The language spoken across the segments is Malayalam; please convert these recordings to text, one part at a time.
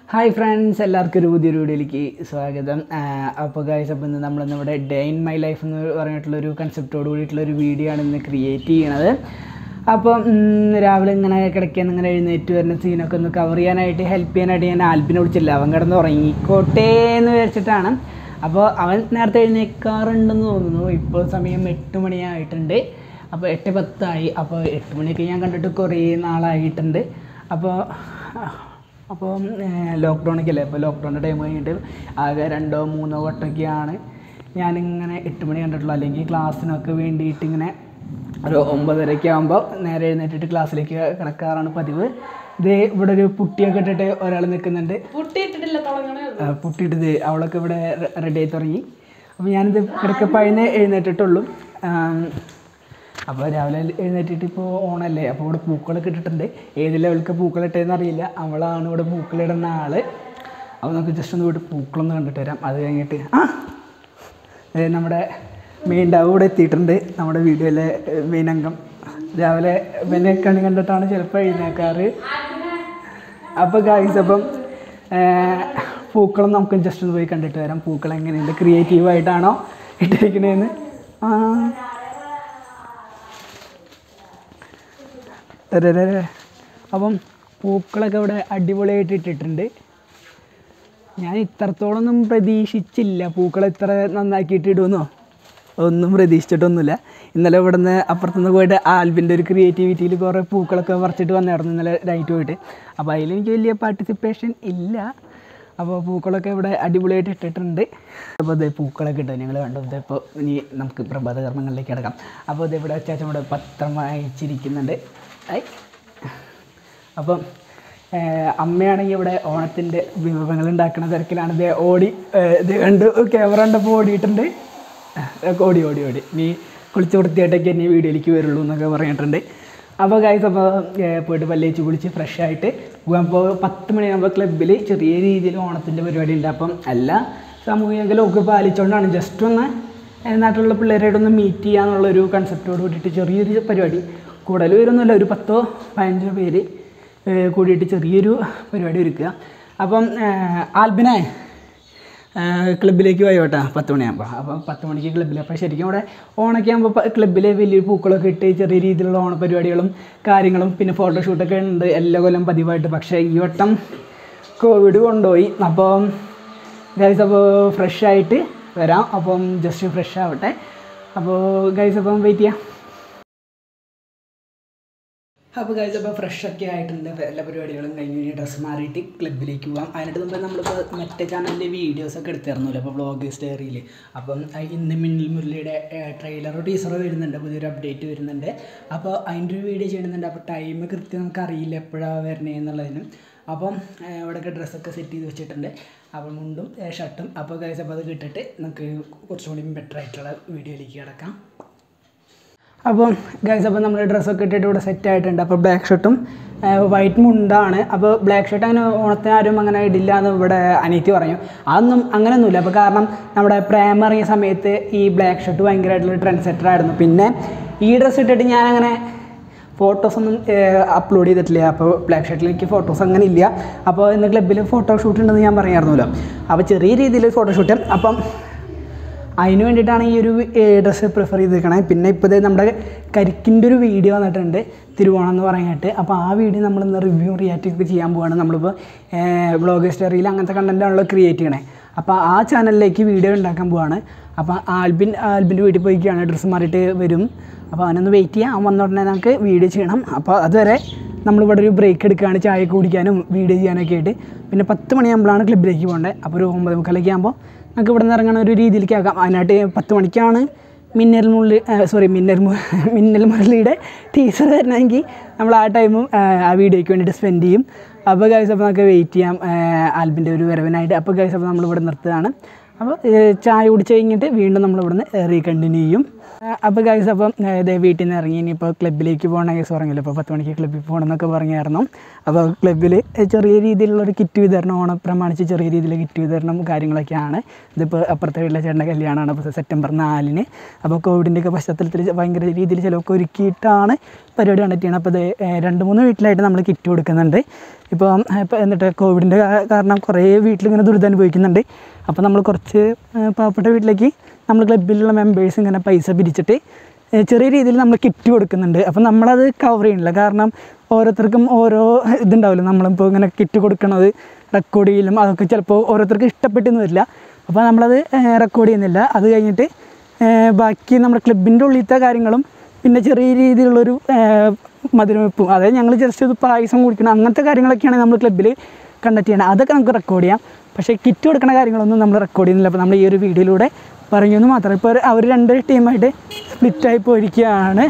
ഹായ് ഫ്രണ്ട്സ് എല്ലാവർക്കും ഒരു പുതിയൊരു വീഡിയോയിലേക്ക് സ്വാഗതം അപ്പോൾ ഗൈസ് അപ്പോൾ ഇന്ന് നമ്മൾ നമ്മുടെ ഡേ ഇൻ മൈ ലൈഫ് എന്ന് പറഞ്ഞിട്ടുള്ളൊരു കൺസെപ്റ്റോട് കൂടിയിട്ടുള്ളൊരു വീഡിയോ ആണ് ഇന്ന് ക്രിയേറ്റ് ചെയ്യണത് അപ്പം ഉം, രാവിലെ ഇങ്ങനെ കിടക്കാൻ ഇങ്ങനെ എഴുന്നേറ്റ് വരുന്ന സീനൊക്കെ ഒന്ന് കവർ ചെയ്യാനായിട്ട് ഹെൽപ്പ് ചെയ്യാനായിട്ട് ഞാൻ ആൽബിനെ വിളിച്ചില്ല അവൻ കിടന്ന് ഉറങ്ങിക്കോട്ടെ എന്ന് വിചാരിച്ചിട്ടാണ് അപ്പോൾ അവൻ നേരത്തെ എഴുന്നേക്കാറുണ്ടെന്ന് തോന്നുന്നു ഇപ്പോൾ സമയം എട്ട് മണിയായിട്ടുണ്ട് അപ്പോൾ എട്ട് പത്തായി അപ്പോൾ എട്ട് മണിയൊക്കെ ഞാൻ കണ്ടിട്ട് കുറേ നാളായിട്ടുണ്ട് അപ്പോൾ അപ്പോൾ ലോക്ക്ഡൗണൊക്കെ അല്ലേ അപ്പോൾ ലോക്ക്ഡൗണിൻ്റെ ടൈം കഴിഞ്ഞിട്ട് ആകെ രണ്ടോ മൂന്നോ വട്ടമൊക്കെയാണ് ഞാനിങ്ങനെ എട്ട് മണി കണ്ടിട്ടുള്ളൂ അല്ലെങ്കിൽ ക്ലാസ്സിനൊക്കെ വേണ്ടിയിട്ട് ഇങ്ങനെ ഒരു ഒമ്പതരയ്ക്ക് ആകുമ്പോൾ നേരെ എഴുന്നേറ്റിട്ട് ക്ലാസ്സിലേക്ക് കിടക്കാറാണ് പതിവ് ഇത് ഇവിടെ ഒരു പുട്ടിയൊക്കെ ഇട്ടിട്ട് ഒരാൾ നിൽക്കുന്നുണ്ട് പൊട്ടിയിട്ടിട്ടില്ല തുടങ്ങണേ ആ, പുട്ടിയിട്ടത് അവളൊക്കെ ഇവിടെ റെഡി ആയി തുടങ്ങി അപ്പോൾ ഞാനിത് കിടക്കപ്പഴിന് എഴുന്നേറ്റിട്ടുള്ളൂ അപ്പോൾ രാവിലെ എഴുന്നേറ്റിട്ട് ഇപ്പോൾ ഓണല്ലേ അപ്പോൾ ഇവിടെ പൂക്കളൊക്കെ ഇട്ടിട്ടുണ്ട് ഏത് ലെവലിക്ക് പൂക്കളിട്ടതെന്ന് അറിയില്ല അവളാണ് ഇവിടെ പൂക്കളിടുന്ന ആള് അപ്പോൾ നമുക്ക് ജസ്റ്റ് ഒന്ന് പോയിട്ട് പൂക്കളൊന്ന് കണ്ടിട്ട് വരാം അത് കഴിഞ്ഞിട്ട് ആ ദേ നമ്മുടെ മെയിൻ ഡാവ് ഇവിടെ എത്തിയിട്ടുണ്ട് നമ്മുടെ വീഡിയോയിലെ മെയിൻ അംഗം രാവിലെ പിന്നെ കണി കണ്ടിട്ടാണ് ചിലപ്പോൾ എഴുന്നേക്കാറ് അപ്പോൾ ഗായ്സ് അപ്പം ഏർ, പൂക്കളം നമുക്ക് ജസ്റ്റ് ഒന്ന് പോയി കണ്ടിട്ട് വരാം പൂക്കൾ എങ്ങനെയുണ്ട് ക്രിയേറ്റീവായിട്ടാണോ ഇട്ടിരിക്കണേന്ന് ആ ടരരര. അപ്പം പൂക്കളൊക്കെ ഇവിടെ അടിപൊളിയായിട്ട് ഇട്ടിട്ടുണ്ട് ഞാൻ ഇത്രത്തോളൊന്നും പ്രതീക്ഷിച്ചില്ല പൂക്കൾ ഇത്ര നന്നാക്കിയിട്ട് ഇടുമെന്നോ ഒന്നും പ്രതീക്ഷിച്ചിട്ടൊന്നുമില്ല ഇന്നലെ ഇവിടെ നിന്ന് അപ്പുറത്തുനിന്ന് പോയിട്ട് ആൽബിൻ്റെ ഒരു ക്രിയേറ്റിവിറ്റിയിൽ കുറേ പൂക്കളൊക്കെ പറിച്ചിട്ട് വന്നായിരുന്നു ഇന്നലെ നൈറ്റ് പോയിട്ട് അപ്പോൾ അതിൽ എനിക്ക് വലിയ പാർട്ടിസിപ്പേഷൻ ഇല്ല അപ്പോൾ പൂക്കളൊക്കെ ഇവിടെ അടിപൊളിയായിട്ട് ഇട്ടിട്ടുണ്ട് അപ്പോൾ ഇതേ പൂക്കളൊക്കെ ഇട്ടു ഞങ്ങൾ കണ്ടു ഇതിപ്പോൾ ഇനി നമുക്ക് പ്രഭാത കർമ്മങ്ങളിലേക്ക് കിടക്കാം അപ്പോൾ ഇത് ഇവിടെ അച്ചാച്ചൻ ഇവിടെ പത്രം വായിച്ചിരിക്കുന്നുണ്ട് ഐ അപ്പം ഏഹ് അമ്മയാണെങ്കിൽ ഇവിടെ ഓണത്തിൻ്റെ വിഭവങ്ങൾ ഉണ്ടാക്കുന്ന തിരക്കിലാണ് ഇത് ഓടി ഏഹ് ഇത് കണ്ട് ക്യാമറ കണ്ടപ്പോൾ ഓടിയിട്ടുണ്ട് ഏഹ് ഓടി ഓടി ഓടി നീ കുളിച്ച് വൃത്തിയായിട്ടൊക്കെ എന്നെ വീഡിയോയിലേക്ക് വരുള്ളൂ എന്നൊക്കെ പറഞ്ഞിട്ടുണ്ട് അപ്പോൾ ഗൈസ് അപ്പോൾ ഏഹ് പോയിട്ട് പല്ലേച്ച് കുളിച്ച് ഫ്രഷ് ആയിട്ട് അപ്പോൾ പത്ത് മണിയാകുമ്പോൾ ക്ലബ്ബിൽ ചെറിയ രീതിയിൽ ഓണത്തിൻ്റെ പരിപാടി ഉണ്ട് അപ്പം എല്ലാ സാമൂഹികങ്ങളും ഒക്കെ പാലിച്ചുകൊണ്ടാണ് ജസ്റ്റ് ഒന്ന് ഏഹ് നാട്ടിലുള്ള പിള്ളേരായിട്ടൊന്ന് മീറ്റ് ചെയ്യാന്നുള്ളൊരു കൺസെപ്റ്റോട് കൂടിയിട്ട് ചെറിയൊരു പരിപാടി കൂടുതൽ പേരൊന്നുമില്ല ഒരു പത്തോ പതിനഞ്ചോ പേര് ഏഹ് കൂടിയിട്ട് ചെറിയൊരു പരിപാടി ഒരുക്കുക അപ്പം ഏഹ് ആൽബിനെ ക്ലബിലേക്ക് പോയി കേട്ടോ പത്ത് മണിയാകുമ്പോൾ അപ്പം പത്ത് മണിക്ക് ക്ലബ്ബിൽ അപ്പോൾ ശരിക്കും അവിടെ ഓണൊക്കെ ആകുമ്പോൾ ക്ലബ്ബിൽ വലിയൊരു പൂക്കളൊക്കെ ഇട്ട് ചെറിയ രീതിയിലുള്ള ഓണപരിപാടികളും കാര്യങ്ങളും പിന്നെ ഫോട്ടോഷൂട്ടൊക്കെ ഉണ്ട് എല്ലാ കൊല്ലം പതിവായിട്ട് പക്ഷേ ഈ വട്ടം കോവിഡ് കൊണ്ടുപോയി അപ്പം ഗൈസ് അപ്പോൾ ഫ്രഷ് ആയിട്ട് വരാം അപ്പം ജസ്റ്റ് ഫ്രഷ് ആവട്ടെ അപ്പോൾ ഗൈസ് അപ്പം വെയിറ്റ് ചെയ്യാം അപ്പോൾ കഴിച്ച് അപ്പോൾ ഫ്രഷ് ഒക്കെ ആയിട്ടുണ്ട് എല്ലാ പരിപാടികളും കഴിഞ്ഞ് ഇനി ഡ്രസ്സ് മാറിയിട്ട് ക്ലബ്ബിലേക്ക് പോകാം അതിനായിട്ട് മുമ്പ് നമ്മളിപ്പോൾ മറ്റേ ചാനലിൻ്റെ വീഡിയോസൊക്കെ എടുത്തിരുന്നല്ലോ അപ്പോൾ വ്ളോഗ് സ്റ്റേറിയിൽ അപ്പം ആ ഇന്ന് മിന്നൽ മുരളിയുടെ ട്രെയിലറോ ടീസറോ വരുന്നുണ്ട് പുതിയൊരു അപ്ഡേറ്റ് വരുന്നുണ്ട് അപ്പോൾ അതിൻ്റെ ഒരു വീഡിയോ ചെയ്യുന്നുണ്ട് അപ്പോൾ ടൈം കൃത്യം നമുക്ക് അറിയില്ല എപ്പോഴാണ് വരണേ എന്നുള്ളതിന് അപ്പം ആ, ഇവിടെയൊക്കെ ഡ്രസ്സൊക്കെ സെറ്റ് ചെയ്ത് വെച്ചിട്ടുണ്ട് അപ്പം മുണ്ടും ഷർട്ടും അപ്പോൾ കഴിച്ച് അപ്പോൾ അത് കിട്ടിട്ട് നമുക്ക് കുറച്ചുകൂടി ബെറ്റർ ആയിട്ടുള്ള വീഡിയോയിലേക്ക് കിടക്കാം അപ്പം ഗൈസ് അപ്പോൾ നമ്മൾ ഡ്രസ്സൊക്കെ ഇട്ടിട്ട് ഇവിടെ സെറ്റ് ആയിട്ടുണ്ട് അപ്പോൾ ബ്ലാക്ക് ഷർട്ടും വൈറ്റ് മുണ്ടാണ് അപ്പോൾ ബ്ലാക്ക് ഷർട്ട് അങ്ങനെ ഓണത്തിന് ആരും അങ്ങനെ ഇടില്ല എന്ന് ഇവിടെ അനിയത്തി പറഞ്ഞു അതൊന്നും അങ്ങനെയൊന്നുമില്ല അപ്പോൾ കാരണം നമ്മുടെ പ്രേമ ഇറങ്ങിയ സമയത്ത് ഈ ബ്ലാക്ക് ഷർട്ട് ഭയങ്കരമായിട്ടുള്ള ട്രെൻഡ് സെറ്റർ ആയിരുന്നു പിന്നെ ഈ ഡ്രസ്സ് ഇട്ടിട്ട് ഞാനങ്ങനെ ഫോട്ടോസൊന്നും അപ്ലോഡ് ചെയ്തിട്ടില്ല അപ്പോൾ ബ്ലാക്ക് ഷർട്ടിലേക്ക് ഫോട്ടോസ് അങ്ങനെ ഇല്ല അപ്പോൾ ഇന്ന് ക്ലബ്ബിൽ ഫോട്ടോഷൂട്ട് ഉണ്ടെന്ന് ഞാൻ പറഞ്ഞായിരുന്നല്ലോ അപ്പോൾ ചെറിയ രീതിയിൽ ഫോട്ടോഷൂട്ട് അപ്പം അതിന് വേണ്ടിയിട്ടാണ് ഈ ഒരു ഡ്രസ്സ് പ്രിഫർ ചെയ്തിരിക്കണത് പിന്നെ ഇപ്പോൾ ഇത് നമ്മുടെ കരിക്കിൻ്റെ ഒരു വീഡിയോ വന്നിട്ടുണ്ട് തിരുവോണം എന്ന് പറയാനായിട്ട് അപ്പോൾ ആ വീഡിയോ നമ്മളിന്ന് റിവ്യൂ റിയാക്റ്റ് ഒക്കെ ചെയ്യാൻ പോവാണ് നമ്മളിപ്പോൾ ബ്ലോഗ് സ്റ്റോറിയിൽ അങ്ങനത്തെ കണ്ടൻറ്റാണല്ലോ ക്രിയേറ്റ് ചെയ്യണേ അപ്പോൾ ആ ചാനലിലേക്ക് വീഡിയോ ഉണ്ടാക്കാൻ പോവാണ് അപ്പോൾ ആൽബിൻ ആൽബിൻ്റെ വീട്ടിൽ പോയിക്കാണ് ഡ്രസ്സ് മാറിയിട്ട് വരും അപ്പോൾ അവനൊന്ന് വെയിറ്റ് ചെയ്യാം അവൻ വന്ന ഉടനെ നമുക്ക് വീഡിയോ ചെയ്യണം അപ്പോൾ അതുവരെ നമ്മളിവിടെ ഒരു ബ്രേക്ക് എടുക്കുകയാണ് ചായ കുടിക്കാനും വീഡിയോ ചെയ്യാനൊക്കെ ആയിട്ട് പിന്നെ പത്ത് മണിയാകുമ്പോഴാണ് ക്ലബിലേക്ക് പോകേണ്ടത് അപ്പോൾ ഒരു ഒമ്പത് മുക്കാലൊക്കെ ആകുമ്പോൾ നമുക്ക് ഇവിടെ നിന്ന് ഇറങ്ങണ ഒരു രീതിയിലേക്ക് ആക്കാം അതിനായിട്ട് പത്ത് മണിക്കാണ് മിന്നൽ മുരളി സോറി മിന്നൽ മു- മിന്നൽ മുരളിയുടെ ടീച്ചർ വരണമെങ്കിൽ നമ്മൾ ആ ടൈമും ആ വീഡിയോയ്ക്ക് വേണ്ടിയിട്ട് സ്പെൻഡ് ചെയ്യും അപ്പോൾ ഗൈസ് അപ്പോൾ നമുക്ക് വെയിറ്റ് ചെയ്യാം ആൽബിൻ്റെ ഒരു വരവിനായിട്ട് അപ്പോൾ ഗൈസ് അപ്പോൾ നമ്മളിവിടെ നിർത്തുകയാണ് അപ്പോൾ ചായ കുടിച്ച് കഴിഞ്ഞിട്ട് വീണ്ടും നമ്മൾ ഇവിടുന്ന് റീകണ്ടിന്യൂ ചെയ്യും അപ്പോൾ ഗൈസ് അപ്പം ഇതേ വീട്ടിൽ നിന്ന് ഇറങ്ങി ഇനിയിപ്പോൾ ക്ലബ്ബിലേക്ക് പോകണ കേസ് പറഞ്ഞല്ലോ ഇപ്പോൾ പത്ത് മണിക്ക് ക്ലബ്ബിൽ പോകണം എന്നൊക്കെ പറഞ്ഞായിരുന്നു അപ്പോൾ ക്ലബ്ബിൽ ചെറിയ രീതിയിലുള്ള ഒരു കിറ്റ് വിതരണം ഓണം പ്രമാണിച്ച് ചെറിയ രീതിയിൽ കിറ്റ് വിതരണം കാര്യങ്ങളൊക്കെയാണ് ഇതിപ്പോൾ അപ്പുറത്തെ വീട്ടിലെ ചേട്ടൻ്റെ കല്യാണമാണ് അപ്പോൾ സെപ്റ്റംബർ നാലിന് അപ്പോൾ കോവിഡിൻ്റെ ഒക്കെ പശ്ചാത്തലത്തിൽ ഭയങ്കര രീതിയിൽ ചിലവൊക്കെ ഒരുക്കിയിട്ടാണ് പരിപാടി കണ്ടക്ട് ചെയ്യണം അപ്പോൾ ഇത് രണ്ട് മൂന്ന് വീട്ടിലായിട്ട് നമ്മൾ കിറ്റ് കൊടുക്കുന്നുണ്ട് ഇപ്പോൾ ഇപ്പോൾ എന്നിട്ട് കോവിഡിൻ്റെ കാരണം കുറേ വീട്ടിലിങ്ങനെ ദുരിതം അനുഭവിക്കുന്നുണ്ട് അപ്പോൾ നമ്മൾ കുറച്ച് ഏഹ്, പാവപ്പെട്ട വീട്ടിലേക്ക് നമ്മൾ ക്ലബ്ബിലുള്ള മെമ്പേഴ്സ് ഇങ്ങനെ പൈസ പിരിച്ചിട്ട് ഏഹ്, ചെറിയ രീതിയിൽ നമ്മൾ കിറ്റ് കൊടുക്കുന്നുണ്ട് അപ്പോൾ നമ്മളത് കവർ ചെയ്യണില്ല കാരണം ഓരോരുത്തർക്കും ഓരോ ഇതുണ്ടാവില്ല നമ്മളിപ്പോൾ ഇങ്ങനെ കിറ്റ് കൊടുക്കണത് റെക്കോർഡ് ചെയ്യലും അതൊക്കെ ചിലപ്പോൾ ഓരോരുത്തർക്ക് ഇഷ്ടപ്പെട്ടെന്ന് വരില്ല അപ്പോൾ നമ്മളത് റെക്കോർഡ് ചെയ്യുന്നില്ല അത് കഴിഞ്ഞിട്ട് ഏഹ്, ബാക്കി നമ്മുടെ ക്ലബിൻ്റെ ഉള്ളിലത്തെ കാര്യങ്ങളും പിന്നെ ചെറിയ രീതിയിലുള്ളൊരു ഏഹ്, മധുരവെപ്പും അതായത് ഞങ്ങൾ ജസ്റ്റ് ഒരു പായസം കുടിക്കണം അങ്ങനത്തെ കാര്യങ്ങളൊക്കെയാണ് നമ്മൾ ക്ലബ്ബിൽ കണ്ടക്ട് ചെയ്യണം അതൊക്കെ നമുക്ക് റെക്കോർഡ് ചെയ്യാം പക്ഷേ കിറ്റ് കൊടുക്കുന്ന കാര്യങ്ങളൊന്നും നമ്മൾ റെക്കോർഡ് ചെയ്യുന്നില്ല അപ്പോൾ നമ്മൾ ഈ ഒരു വീഡിയോയിലൂടെ പറഞ്ഞു എന്ന് മാത്രം ഇപ്പോൾ അവർ രണ്ട് ടീമായിട്ട് സ്പ്ലിറ്റായി പോയിരിക്കുകയാണ്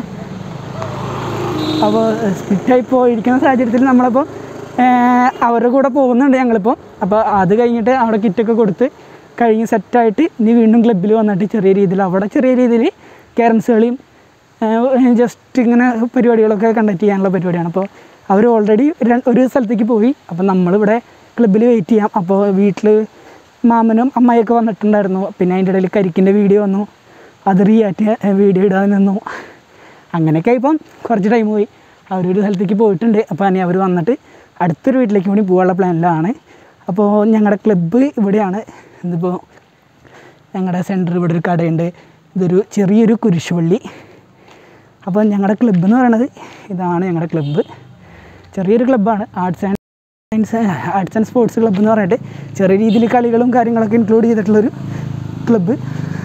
അപ്പോൾ സ്പ്ലിറ്റായി പോയിരിക്കുന്ന സാഹചര്യത്തിൽ നമ്മളപ്പോൾ ഏഹ്, അവരുടെ കൂടെ പോകുന്നുണ്ട് ഞങ്ങളിപ്പോൾ അപ്പോൾ അത് കഴിഞ്ഞിട്ട് അവിടെ കിറ്റൊക്കെ കൊടുത്ത് കഴിഞ്ഞ് സെറ്റായിട്ട് ഇനി വീണ്ടും ക്ലബ്ബിൽ വന്നിട്ട് ചെറിയ രീതിയിൽ അവിടെ ചെറിയ രീതിയിൽ ക്യാരംസ് കളിയും ജസ്റ്റ് ഇങ്ങനെ പരിപാടികളൊക്കെ കണ്ടക്ട് ചെയ്യാനുള്ള പരിപാടിയാണ് അപ്പോൾ അവർ ഓൾറെഡി ഒരു സ്ഥലത്തേക്ക് പോയി അപ്പോൾ നമ്മളിവിടെ ക്ലബ്ബിൽ വെയിറ്റ് ചെയ്യാം അപ്പോൾ വീട്ടിൽ മാമനും അമ്മായിയൊക്കെ വന്നിട്ടുണ്ടായിരുന്നു പിന്നെ അതിൻ്റെ ഇടയിൽ കരിക്കിൻ്റെ വീഡിയോ വന്നു അത് റിയാക്ട് വീഡിയോ ഇടാൻ നിന്നു അങ്ങനെയൊക്കെ ഇപ്പം കുറച്ച് ടൈം പോയി അവരൊരു സ്ഥലത്തേക്ക് പോയിട്ടുണ്ട് അപ്പോൾ ഇനി അവർ വന്നിട്ട് അടുത്തൊരു വീട്ടിലേക്ക് കൂടി പോകാനുള്ള പ്ലാനിലാണ് അപ്പോൾ ഞങ്ങളുടെ ക്ലബ്ബ് ഇവിടെയാണ് ഇതിപ്പോൾ ഞങ്ങളുടെ സെൻറ്റർ ഇവിടെ ഒരു കടയുണ്ട് ഇതൊരു ചെറിയൊരു കുരിശുപള്ളി അപ്പോൾ ഞങ്ങളുടെ ക്ലബ്ബ് എന്ന് പറയുന്നത് ഇതാണ് ഞങ്ങളുടെ ക്ലബ്ബ് ചെറിയൊരു ക്ലബ്ബാണ് arts and science arts and sports club എന്ന് പറഞ്ഞിട്ട് ചെറിയ രീതിയിൽ കളികളും കാര്യങ്ങളൊക്കെ ഇൻക്ലൂഡ് ചെയ്തിട്ടുള്ളൊരു ക്ലബ്ബ്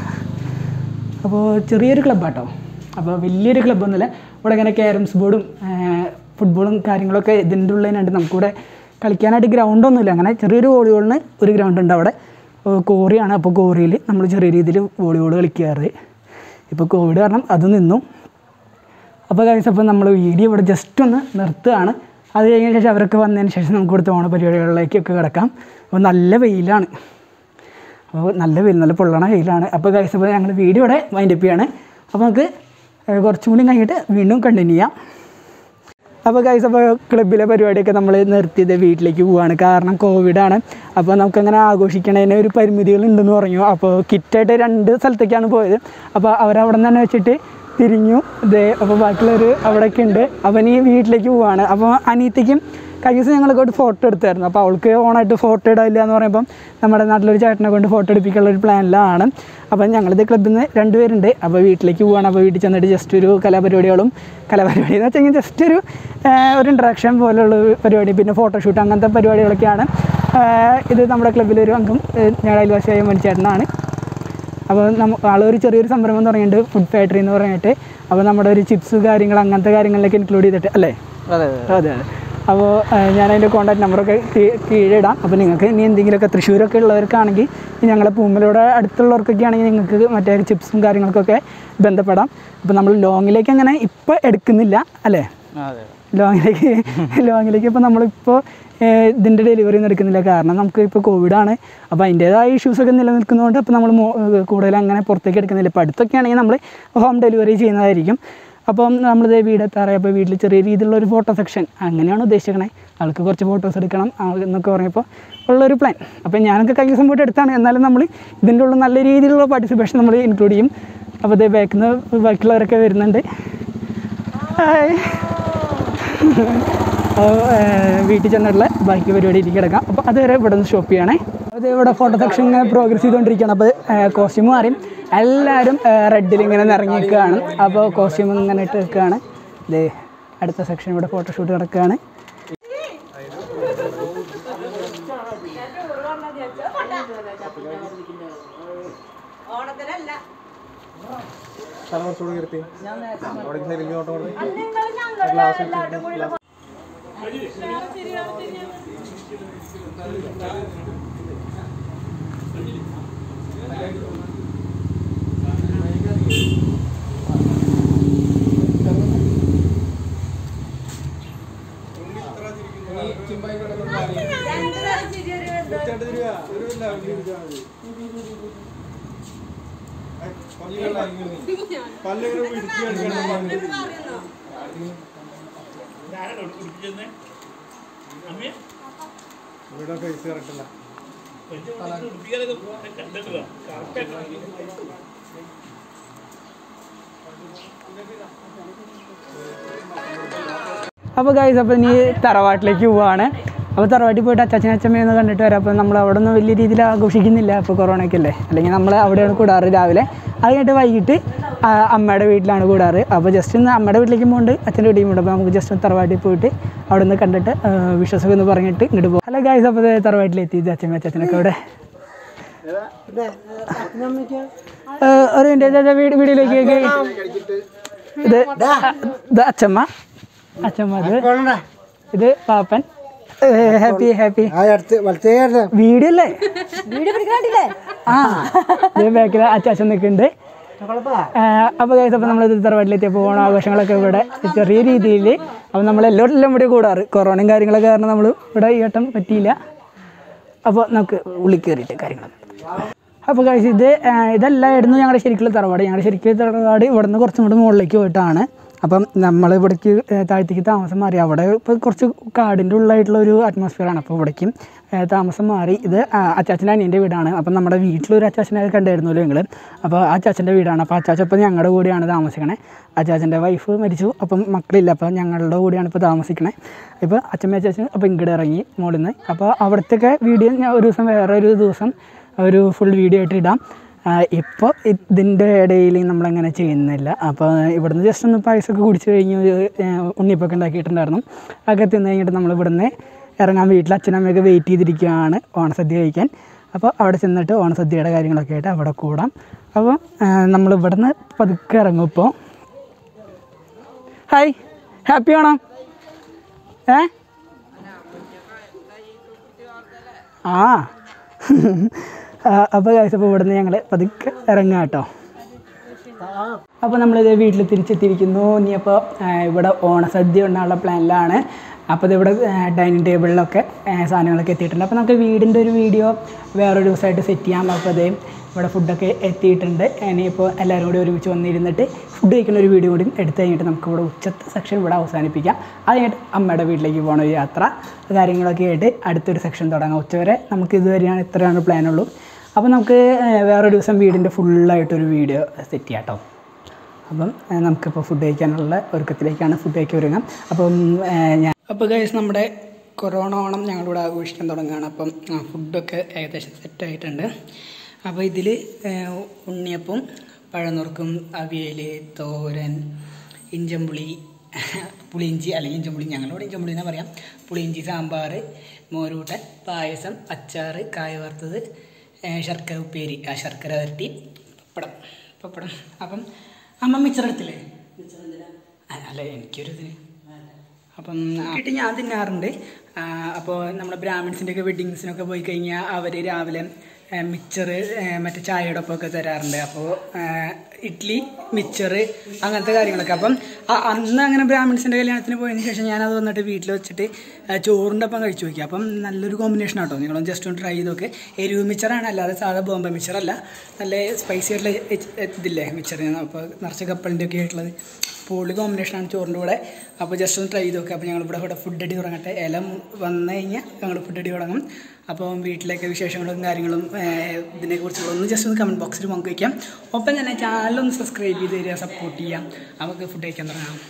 അപ്പോൾ ചെറിയൊരു ക്ലബ്ബാട്ടോ അപ്പോൾ വലിയൊരു ക്ലബ്ബൊന്നുമില്ല ഇവിടെ ഇങ്ങനെ ക്യാരംസ് ബോർഡും ഫുട്ബോളും കാര്യങ്ങളൊക്കെ ഇതിൻ്റെ ഉള്ളതിനുണ്ട് നമുക്കിവിടെ കളിക്കാനായിട്ട് ഗ്രൗണ്ടൊന്നുമില്ല അങ്ങനെ ചെറിയൊരു വോളിബോളിന് ഒരു ഗ്രൗണ്ട് ഉണ്ട് അവിടെ അപ്പോൾ കോറിയാണ് അപ്പോൾ കോറിയിൽ നമ്മൾ ചെറിയ രീതിയിൽ വോളിബോൾ കളിക്കാറ് ഇപ്പോൾ കോവിഡ് കാരണം അത് നിന്നു അപ്പോൾ കഴിച്ച് അപ്പോൾ നമ്മൾ വീഡിയോ ഇവിടെ ജസ്റ്റ് ഒന്ന് നിർത്തുകയാണ് അത് കഴിഞ്ഞ ശേഷം അവരൊക്കെ വന്നതിന് ശേഷം നമുക്ക് ഇവിടുത്തെ ഓണ പരിപാടികളിലേക്കൊക്കെ കിടക്കാം അപ്പോൾ നല്ല വെയിലാണ് അപ്പോൾ നല്ല വെയിൽ നല്ല പൊള്ളണ വെയിലാണ് അപ്പോൾ കഴിച്ച് അപ്പോൾ ഞങ്ങൾ വീഡിയോ ഇവിടെ വൈൻഡപ്പ് ചെയ്യാണ് അപ്പോൾ നമുക്ക് ഏഹ് കുറച്ചും കൂടി കഴിഞ്ഞിട്ട് വീണ്ടും കണ്ടിന്യൂ ചെയ്യാം അപ്പോൾ ഗൈസ് അപ്പോൾ ക്ലബ്ബിലെ പരിപാടിയൊക്കെ നമ്മൾ നിർത്തിയത് വീട്ടിലേക്ക് പോവാണ് കാരണം കോവിഡാണ് അപ്പോൾ നമുക്കങ്ങനെ ആഘോഷിക്കണതിന് ഒരു പരിമിതികളുണ്ടെന്ന് പറഞ്ഞു അപ്പോൾ കിറ്റായിട്ട് രണ്ട് സ്ഥലത്തേക്കാണ് പോയത് അപ്പോൾ അവരവിടെ നിന്ന് തന്നെ വെച്ചിട്ട് തിരിഞ്ഞു ഇതേ അപ്പോൾ ബാക്കിയുള്ളവർ അവിടെയൊക്കെ ഉണ്ട് അപ്പോൾ ഇനി വീട്ടിലേക്ക് പോവാണ് അപ്പോൾ അനീത്തിക്കും കഴിഞ്ഞ ദിവസം ഞങ്ങളൊക്കെ ഒരു ഫോട്ടോ എടുത്തായിരുന്നു അപ്പോൾ അവൾക്ക് ഓണായിട്ട് ഫോട്ടോ ഇടാനില്ല എന്ന് പറയുമ്പം നമ്മുടെ നാട്ടിലൊരു ചേട്ടനെ കൊണ്ട് ഫോട്ടോ എടുപ്പിക്കാനുള്ള ഒരു പ്ലാനിലാണ് അപ്പം ഞങ്ങളിത് ക്ലബ്ബിൽ നിന്ന് രണ്ടുപേരുണ്ട് അപ്പോൾ വീട്ടിലേക്ക് പോവാണ് അപ്പോൾ വീട്ടിൽ ചെന്നിട്ട് ജസ്റ്റ് ഒരു കലാപരിപാടികളും കലാപരിപാടി എന്ന് വെച്ചാൽ ജസ്റ്റ് ഒരു ആ, ഒരു ഇൻട്രാക്ഷൻ പോലുള്ള ഒരു പരിപാടി പിന്നെ ഫോട്ടോഷൂട്ട് അങ്ങനത്തെ പരിപാടികളൊക്കെയാണ് ആ, ഇത് നമ്മുടെ ക്ലബ്ബിലൊരു അംഗം ഏ, ഞങ്ങളുടെ അയൽവാസിയായ മനുച്ചേട്ടനാണ് അപ്പോൾ നമ്മ ആളൊരു ചെറിയൊരു സംരംഭം തുടങ്ങിയിട്ടുണ്ട് ഫുഡ് ഫാക്ടറി എന്ന് പറഞ്ഞിട്ട് അപ്പോൾ നമ്മുടെ ഒരു ചിപ്സ് കാര്യങ്ങൾ അങ്ങനത്തെ കാര്യങ്ങളിലൊക്കെ ഇൻക്ലൂഡ് ചെയ്തിട്ട് അല്ലേ അതെ അതെ അതെ അപ്പോൾ ഞാൻ അതിൻ്റെ കോൺടാക്ട് നമ്പറൊക്കെ കീ- കീഴിടാം അപ്പോൾ നിങ്ങൾക്ക് ഇനി എന്തെങ്കിലുമൊക്കെ തൃശ്ശൂരൊക്കെ ഉള്ളവർക്കാണെങ്കിൽ ഈ ഞങ്ങളെ പൂമ്പലൂടെ അടുത്തുള്ളവർക്കൊക്കെ ആണെങ്കിൽ നിങ്ങൾക്ക് മറ്റേ ചിപ്സും കാര്യങ്ങൾക്കൊക്കെ ബന്ധപ്പെടാം അപ്പോൾ നമ്മൾ ലോങ്ങിലേക്ക് അങ്ങനെ ഇപ്പോൾ എടുക്കുന്നില്ല അല്ലേ അതെ ലോങ്ങിലേക്ക് ലോങ്ങിലേക്ക് ഇപ്പോൾ നമ്മളിപ്പോൾ ഏഹ്, ഇതിൻ്റെ ഡെലിവറി ഒന്നും എടുക്കുന്നില്ല കാരണം നമുക്ക് ഇപ്പോൾ കോവിഡാണ് അപ്പോൾ അതിൻ്റേതായ ഇഷ്യൂസൊക്കെ നിലനിൽക്കുന്നതുകൊണ്ട് അപ്പോൾ നമ്മൾ കൂടുതൽ അങ്ങനെ പുറത്തേക്ക് എടുക്കുന്നില്ല ഇപ്പോൾ അടുത്തൊക്കെ ആണെങ്കിൽ നമ്മൾ ഹോം ഡെലിവറി ചെയ്യുന്നതായിരിക്കും അപ്പം നമ്മളിത് വീടെത്താറായി അപ്പോൾ വീട്ടിൽ ചെറിയ രീതിയിലുള്ള ഒരു ഫോട്ടോ സെക്ഷൻ അങ്ങനെയാണ് ഉദ്ദേശിക്കണേ ആൾക്ക് കുറച്ച് ഫോട്ടോസ് എടുക്കണം ആ എന്നൊക്കെ പറഞ്ഞപ്പോൾ ഉള്ളൊരു പ്ലാൻ അപ്പോൾ ഞാനൊക്കെ കഴിഞ്ഞ ദിവസം പോയിട്ട് എടുത്താണ് എന്നാലും നമ്മൾ ഇതിൻ്റെ ഉള്ള നല്ല രീതിയിലുള്ള പാർട്ടിസിപ്പേഷൻ നമ്മൾ ഇൻക്ലൂഡ് ചെയ്യും അപ്പോൾ ഇത് ബാക്കിൽ നിന്ന് ബാക്കിയുള്ളവരൊക്കെ വരുന്നുണ്ട് ഹായ് അപ്പോൾ വീട്ടിൽ ചെന്നിട്ടുള്ള ബാക്കി പരിപാടി ഇരിക്കും കിടക്കാം അപ്പോൾ അതുവരെ ഇവിടെ നിന്ന് ഷോപ്പ് ചെയ്യണേ അത് ഇവിടെ ഫോട്ടോ സെക്ഷൻ ഇങ്ങനെ പ്രോഗ്രസ് ചെയ്തുകൊണ്ടിരിക്കുകയാണ് അപ്പോൾ കോസ്റ്റ്യൂം മാറിയും എല്ലാവരും റെഡിൽ ഇങ്ങനെ നിറങ്ങിയിരിക്കുകയാണ് അപ്പോൾ കോസ്റ്റ്യൂം ഇങ്ങനെ ഇട്ട് വെക്കുകയാണ് ഇത് അടുത്ത സെക്ഷൻ ഇവിടെ ഫോട്ടോഷൂട്ട് കിടക്കുകയാണ് സ്ഥലം കുറച്ചുകൂടി കയറി അവിടെ സൈഡിൽ ഓട്ടം കൊടുത്ത് ഇവിടെ പൈസ കറക്റ്റല്ല അപ്പോൾ ഗൈസ് അപ്പോൾ ഇനി തറവാട്ടിലേക്ക് പോവാണ് അപ്പോൾ തറവാട്ടിൽ പോയിട്ട് അച്ചാച്ചൻ അച്ഛമ്മയൊന്ന് കണ്ടിട്ട് വരാം അപ്പോൾ നമ്മൾ അവിടെ ഒന്നും വലിയ രീതിയിൽ ആഘോഷിക്കുന്നില്ല അപ്പോൾ കൊറോണയൊക്കെ അല്ലേ അല്ലെങ്കിൽ നമ്മൾ അവിടെയാണ് കൂടാറ് രാവിലെ അത് കഴിഞ്ഞിട്ട് വൈകിട്ട് ആ, അമ്മയുടെ വീട്ടിലാണ് കൂടാറ് അപ്പോൾ ജസ്റ്റ് ഒന്ന് അമ്മയുടെ വീട്ടിലേക്ക് പോകുന്നുണ്ട് അച്ഛൻ്റെ വീട്ടിലും ഉണ്ട് അപ്പോൾ നമുക്ക് ജസ്റ്റ് ഒന്ന് തറവാട്ടിൽ പോയിട്ട് അവിടെ നിന്ന് കണ്ടിട്ട് വിശ്വാസമൊക്കെ ഒന്ന് പറഞ്ഞിട്ട് ഇങ്ങോട്ട് പോകും ഹലോ ഗൈസ് അപ്പോൾ ദേ തറവാട്ടിലെത്തി അച്ഛമ്മ അച്ഛനൊക്കെ അവിടെ ഏഹ്, ഒരു മിനിറ്റ് വീട് വീടിലേക്ക് ഇത് ഇത് അച്ഛമ്മ അച്ഛമ്മ ഇത് ഇത് പാപ്പൻ ഹാപ്പി ഹാപ്പി വീഡിയോ അല്ലേ വീഡിയോ പിടിക്കാണ്ടില്ലേ ആ ഇത് ബാക്കിൽ അച്ചാച്ചൻ നിൽക്കുന്നുണ്ട് അപ്പോൾ കഴിച്ച് അപ്പോൾ നമ്മൾ തറവാട്ടിലെത്തിയപ്പോൾ ഓണാഘോഷങ്ങളൊക്കെ ഇവിടെ ചെറിയ രീതിയിൽ അപ്പോൾ നമ്മൾ എല്ലാവരും ഇവിടെ കൂടാറ് കൊറോണയും കാര്യങ്ങളൊക്കെ കാരണം നമ്മൾ ഇവിടെ ഈ വട്ടം പറ്റിയില്ല അപ്പോൾ നമുക്ക് ഉള്ളിൽ കയറിയിട്ട് കാര്യങ്ങളൊക്കെ അപ്പോൾ കഴിച്ച് ഇത് ആ, ഇതല്ലായിരുന്നു ഞങ്ങളുടെ ശരിക്കുള്ള തറവാട് ഞങ്ങളുടെ ശരിക്കും തറവാട് ഇവിടെ നിന്ന് കുറച്ചും കൂടി മുകളിലേക്ക് പോയിട്ടാണ് അപ്പം നമ്മൾ ഇവിടേക്ക് ഏ, താഴത്തേക്ക് താമസം മാറി അവിടെ ഇപ്പോൾ കുറച്ച് കാടിൻ്റെ ഉള്ളായിട്ടുള്ള ഒരു അറ്റ്മോസ്ഫിയറാണ് അപ്പോൾ ഇവിടേക്കും ഏ, താമസം മാറി ഇത് ആ, അച്ചാച്ചൻ്റെ അനിയൻ്റെ വീടാണ് അപ്പം നമ്മുടെ വീട്ടിലൊരു അച്ചാച്ചനെ കണ്ടായിരുന്നല്ലോ ഞങ്ങൾ അപ്പോൾ ആ അച്ചാച്ചൻ്റെ വീടാണ് അപ്പോൾ അച്ചാച്ചൻ ഇപ്പം ഞങ്ങളുടെ കൂടെയാണ് താമസിക്കണേ അച്ചാച്ചൻ്റെ വൈഫ് മരിച്ചു അപ്പം മക്കളില്ല അപ്പോൾ ഞങ്ങളുടെ കൂടെയാണ് ഇപ്പോൾ താമസിക്കണേ ഇപ്പോൾ അച്ഛമ്മ അച്ചാച്ചൻ അപ്പോൾ ഇങ്ങോട്ട് ഇറങ്ങി മുകളിൽ നിന്ന് അപ്പോൾ അവിടുത്തെ വീഡിയോ ഞാൻ ഒരു ദിവസം വേറെ ഒരു ദിവസം ഒരു ഫുൾ വീഡിയോ ആയിട്ട് ഇടാം ഇപ്പോൾ ഇതിൻ്റെ ഇടയിൽ നമ്മളങ്ങനെ ചെയ്യുന്നില്ല അപ്പോൾ ഇവിടുന്ന് ജസ്റ്റ് ഒന്ന് പായസമൊക്കെ കുടിച്ച് കഴിഞ്ഞ് ഒരു, ആ, ഉണ്ണിയപ്പൊക്കെ ഉണ്ടാക്കിയിട്ടുണ്ടായിരുന്നു അതൊക്കെ തിന്ന് കഴിഞ്ഞിട്ട് നമ്മൾ ഇവിടുന്ന് ഇറങ്ങാൻ വീട്ടിൽ അച്ഛനമ്മയൊക്കെ വെയിറ്റ് ചെയ്തിരിക്കുകയാണ് ഓണസദ്യ കഴിക്കാൻ അപ്പോൾ അവിടെ ചെന്നിട്ട് ഓണസദ്യയുടെ കാര്യങ്ങളൊക്കെ ആയിട്ട് അവിടെ കൂടാം അപ്പോൾ നമ്മൾ ഇവിടുന്ന് പതുക്കെ ഇറങ്ങും ഇപ്പോൾ ഹായ് ഹാപ്പി ആണോ ഏ ആ അപ്പോൾ കഴിച്ച് അപ്പോൾ ഇവിടുന്ന് ഞങ്ങൾ പതുക്കെ ഇറങ്ങാം കേട്ടോ അപ്പോൾ നമ്മളിത് വീട്ടിൽ തിരിച്ചെത്തിയിരിക്കുന്നു ഇനി അപ്പോൾ ഇവിടെ ഓണസദ്യ ഉണ്ടാകാനുള്ള പ്ലാനിലാണ് അപ്പോൾ ഇത് ഇവിടെ ഡൈനിങ് ടേബിളിലൊക്കെ ആ, സാധനങ്ങളൊക്കെ എത്തിയിട്ടുണ്ട് അപ്പോൾ നമുക്ക് വീടിൻ്റെ ഒരു വീഡിയോ വേറൊരു ദിവസമായിട്ട് സെറ്റ് ചെയ്യാം അപ്പോൾ അതേ ഇവിടെ ഫുഡൊക്കെ എത്തിയിട്ടുണ്ട് ഇനിയിപ്പോൾ എല്ലാവരും കൂടി ഒരുമിച്ച് വന്നിരുന്നിട്ട് ഫുഡ് കഴിക്കുന്ന ഒരു വീഡിയോ കൂടി എടുത്തു കഴിഞ്ഞിട്ട് നമുക്ക് ഇവിടെ ഉച്ചത്തെ സെക്ഷൻ ഇവിടെ അവസാനിപ്പിക്കാം അത് കഴിഞ്ഞിട്ട് അമ്മയുടെ വീട്ടിലേക്ക് പോകണ ഒരു യാത്ര കാര്യങ്ങളൊക്കെ ആയിട്ട് അടുത്തൊരു സെക്ഷൻ തുടങ്ങാം ഉച്ചവരെ നമുക്ക് ഇതുവരെയാണ് ഇത്രയാണ് പ്ലാനുള്ളൂ അപ്പോൾ നമുക്ക് ആ, വേറൊരു ദിവസം വീടിൻ്റെ ഫുള്ളായിട്ടൊരു വീഡിയോ സെറ്റ് ചെയ്യാം കേട്ടോ അപ്പം ഏഹ്, നമുക്കിപ്പോൾ ഫുഡ് കഴിക്കാനുള്ള ഒരുക്കത്തിലേക്കാണ് ഫുഡ് കഴിക്കാൻ ഒരുങ്ങാം അപ്പം ഏഹ്, ഞാൻ അപ്പോൾ ഗൈസ് നമ്മുടെ കൊറോണ ഓണം ഞങ്ങളിവിടെ ആഘോഷിക്കാൻ തുടങ്ങുകയാണ് അപ്പം ആ, ഫുഡൊക്കെ ഏകദേശം സെറ്റായിട്ടുണ്ട് അപ്പോൾ ഇതിൽ ഉണ്ണിയപ്പം പഴനുറുക്കും അവിയൽ തോരൻ ഇഞ്ചമ്പുളി പുളിയിഞ്ചി അല്ലെങ്കിൽ ഇഞ്ചമ്പുളി ഞങ്ങളിവിടെ ഇഞ്ചമ്പുളി എന്നാ പറയാം പുളിയിഞ്ചി സാമ്പാർ മോരൂട്ടൻ പായസം അച്ചാർ കായ വറുത്തത് ഏഹ്, ശർക്കര ഉപ്പേരി ആ ശർക്കര വരട്ടി പപ്പടം പപ്പടം അപ്പം അമ്മ മിച്ചർ എടുത്തില്ലേ അ- അല്ല എനിക്കൊരു ഇതിന് അപ്പം ആയിട്ട് ഞാൻ തിന്നാറുണ്ട് അപ്പോൾ നമ്മുടെ ബ്രാഹ്മിൺസിൻ്റെ ഒക്കെ വെഡിങ്സിനൊക്കെ പോയി കഴിഞ്ഞാൽ അവർ രാവിലെ മിക്സർ മറ്റേ ചായയുടെ ഒപ്പം ഒക്കെ തരാറുണ്ട് അപ്പോൾ ഇഡ്ഡലി മിക്സർ അങ്ങനത്തെ കാര്യങ്ങളൊക്കെ അപ്പം അ- അന്ന് അങ്ങനെ ബ്രാഹ്മിൺസിൻ്റെ കല്യാണത്തിന് പോയതിന് ശേഷം ഞാനത് വന്നിട്ട് വീട്ടിൽ വെച്ചിട്ട് ആ, ചോറിൻ്റെ ഒപ്പം കഴിച്ചു നോക്കി അപ്പം നല്ലൊരു കോമ്പിനേഷൻ ആട്ടോ നിങ്ങളും ജസ്റ്റ് ഒന്ന് ട്രൈ ചെയ്ത് നോക്ക് എരിവ് മിച്ചറാണ് അല്ലാതെ സാധാ ബോംബെ മിച്ചറല്ല നല്ല സ്പൈസി ആയിട്ടുള്ള ഇ- ഇതില്ലേ മിച്ചർ അപ്പോൾ നിറച്ച് കപ്പലിൻ്റെ ഒക്കെ ആയിട്ടുള്ളത് പൊളി കോമ്പിനേഷനാണ് ചോറിൻ്റെ കൂടെ അപ്പോൾ ജസ്റ്റ് ഒന്ന് ട്രൈ ചെയ്ത് നോക്കുക അപ്പോൾ ഞങ്ങളിവിടെ ഇവിടെ ഫുഡ് അടി തുടങ്ങട്ടെ ഇല മു- വന്നു കഴിഞ്ഞാൽ ഞങ്ങൾ ഫുഡ് അടി തുടങ്ങും അപ്പോൾ വീട്ടിലേക്ക് വിശേഷങ്ങളും കാര്യങ്ങളും ഏഹ്, ഇതിനെക്കുറിച്ചുള്ള ഒന്ന് ജസ്റ്റ് ഒന്ന് കമൻറ്റ് ബോക്സിൽ പങ്കുവയ്ക്കാം ഒപ്പം തന്നെ ചാനലൊന്ന് സബ്സ്ക്രൈബ് ചെയ്ത് തരിക സപ്പോർട്ട് ചെയ്യാം നമുക്ക് ഫുഡ് കഴിക്കാൻ തുടങ്ങാം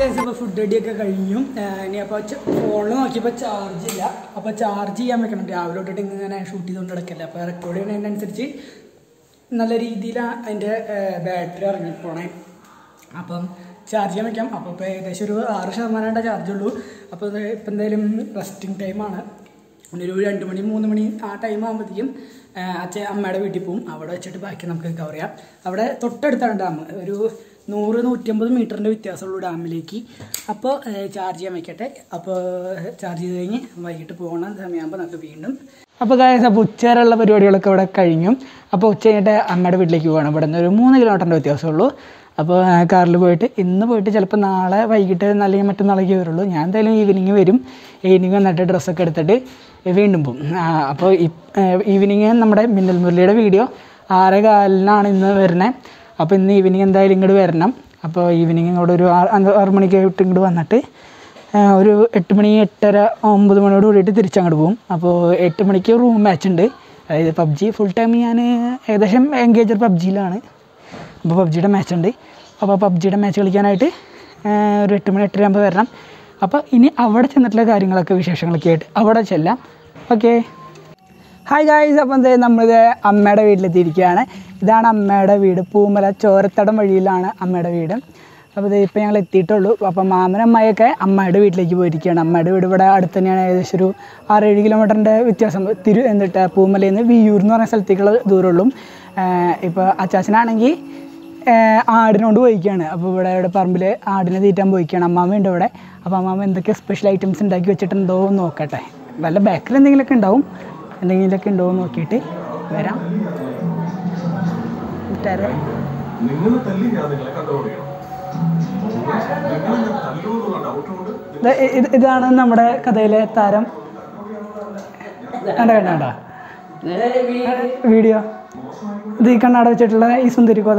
ഗൈസ് അപ്പോൾ ഫുഡ് അടിയൊക്കെ കഴിഞ്ഞു ഏഹ് ഇനി അപ്പോൾ ഫോണിൽ നോക്കിയപ്പോൾ ചാർജ് ഇല്ല അപ്പോൾ ചാർജ് ചെയ്യാൻ വെക്കണം രാവിലെ തൊട്ടിട്ട് ഇങ്ങനെ ഷൂട്ട് ചെയ്തുകൊണ്ട് കിടക്കല്ലേ അപ്പോൾ റെക്കോർഡ് ചെയ്യുന്നതിനനുസരിച്ച് നല്ല രീതിയിലാണ് അതിൻ്റെ ബാറ്ററി ഇറങ്ങി പോണേ അപ്പം ചാർജ് ചെയ്യാൻ വെക്കാം അപ്പോൾ ഇപ്പോൾ ഏകദേശം ഒരു ആറ് ശതമാനമായിട്ട് ചാർജ് ഉള്ളൂ അപ്പോൾ ഇത് ഇപ്പം എന്തായാലും റെസ്റ്റിംഗ് ടൈമാണ് ഒരു രണ്ട് മണി മൂന്ന് മണി ആ ടൈം ആകുമ്പോഴത്തേക്കും അച്ഛൻ അമ്മയുടെ വീട്ടിൽ പോകും അവിടെ വെച്ചിട്ട് ബാക്കി നമുക്ക് കവർ ചെയ്യാം അവിടെ തൊട്ടടുത്താണ് ഡാം ഒരു നൂറ് നൂറ്റമ്പത് മീറ്ററിൻ്റെ വ്യത്യാസമുള്ളൂ ഡാമിലേക്ക് അപ്പോൾ ചാർജ് ചെയ്യാൻ വെക്കട്ടെ അപ്പോൾ ചാർജ് ചെയ്ത് കഴിഞ്ഞ് വൈകിട്ട് പോകണ സമയമാകുമ്പോൾ നമുക്ക് വീണ്ടും അപ്പോൾ ഗായസ് അപ്പോൾ ഉച്ചവരെയുള്ള പരിപാടികളൊക്കെ ഇവിടെ കഴിഞ്ഞു അപ്പോൾ ഉച്ച കഴിഞ്ഞിട്ട് അമ്മയുടെ വീട്ടിലേക്ക് പോകണം ഇവിടെ നിന്ന് ഒരു മൂന്ന് കിലോമീറ്ററിൻ്റെ വ്യത്യാസമുള്ളൂ അപ്പോൾ കാറിൽ പോയിട്ട് ഇന്ന് പോയിട്ട് ചിലപ്പോൾ നാളെ വൈകിട്ട് അല്ലെങ്കിൽ മറ്റന്നാളേക്ക് വരുള്ളൂ ഞാൻ എന്തായാലും ഈവനിങ് വരും ഈവനിങ് വന്നിട്ട് ഡ്രസ്സൊക്കെ എടുത്തിട്ട് വീണ്ടും പോകും ആ, അപ്പോൾ ഈവനിങ് നമ്മുടെ മിന്നൽ മുരളിയുടെ വീഡിയോ ആറേ കാലിനാണ് ഇന്ന് വരുന്നത് അപ്പോൾ ഇന്ന് ഈവനിങ് എന്തായാലും ഇങ്ങോട്ട് വരണം അപ്പോൾ ഈവനിങ് ഇങ്ങോട്ട് ഒരു ആറ് അഞ്ച് ആറ് മണിക്ക് വിട്ട് ഇങ്ങോട്ട് വന്നിട്ട് ആ, ഒരു എട്ട് മണി എട്ടര ഒമ്പത് മണിയോട് കൂടിയിട്ട് തിരിച്ചങ്ങോട്ട് പോകും അപ്പോൾ എട്ട് മണിക്ക് റൂം മാച്ച് ഉണ്ട് അതായത് പബ്ജി ഫുൾ ടൈം ഞാൻ ഏകദേശം എൻഗേജർ പബ്ജിയിലാണ് അപ്പോൾ പബ്ജിയുടെ മാച്ച് ഉണ്ട് അപ്പോൾ പബ്ജിയുടെ മാച്ച് കളിക്കാനായിട്ട് ആ, ഒരു എട്ട് മണി എട്ടര ആകുമ്പോൾ വരണം അപ്പോൾ ഇനി അവിടെ ചെന്നിട്ടുള്ള കാര്യങ്ങളൊക്കെ വിശേഷങ്ങളൊക്കെ ആയിട്ട് അവിടെ ചെല്ലാം ഓക്കെ ഹായ് ഗായ്സ് അപ്പം എന്തേ നമ്മളിത് അമ്മയുടെ വീട്ടിലെത്തിയിരിക്കുകയാണ് ഇതാണ് അമ്മയുടെ വീട് പൂമല ചോരത്തടം വഴിയിലാണ് അമ്മയുടെ വീട് അപ്പോൾ ഇത് ഇപ്പോൾ ഞങ്ങൾ എത്തിയിട്ടുള്ളൂ അപ്പം മാമനും അമ്മയൊക്കെ അമ്മയുടെ വീട്ടിലേക്ക് പോയിരിക്കുകയാണ് അമ്മയുടെ വീട് ഇവിടെ അടുത്ത് തന്നെയാണ് ഏകദേശം ഒരു ആറേഴ് കിലോമീറ്ററിൻ്റെ വ്യത്യാസം തിരു എന്നിട്ട് പൂമലയിൽ നിന്ന് വിയൂർ എന്ന് പറയുന്ന സ്ഥലത്തേക്കുള്ള ദൂരമുള്ളൂ ഇപ്പോൾ അച്ചാച്ചനാണെങ്കിൽ ഏഹ് ആടിനോട് പോയിക്കുകയാണ് അപ്പോൾ ഇവിടെ ഇവിടെ പറമ്പിൽ ആടിനെ തീറ്റാൻ പോയിക്കുകയാണ് അമ്മാമ്മയുണ്ട് ഇവിടെ അപ്പോൾ അമ്മാമ്മ എന്തൊക്കെ സ്പെഷ്യൽ ഐറ്റംസ് ഉണ്ടാക്കി വെച്ചിട്ടുണ്ടോ എന്ന് നോക്കട്ടെ വല്ല ബേക്കറി എന്തെങ്കിലുമൊക്കെ ഉണ്ടാവും എന്തെങ്കിലുമൊക്കെ ഉണ്ടോ എന്ന് നോക്കിയിട്ട് വരാം തരാം നിങ്ങളെ തല്ലി ഞാൻ നിങ്ങളെ കണ്ടുപിടിക്കണം നിങ്ങളെ തല്ലുമെന്നുള്ള ഡൗട്ട് കൊണ്ട് ഇത് ഇത് ഇതാണ് നമ്മുടെ കഥയിലെ താരം കണ്ട കണ്ട കണ്ട വീഡിയോ ഇത് ഈ കണ്ണാട വെച്ചിട്ടുള്ള ഈ സുന്ദരി കോത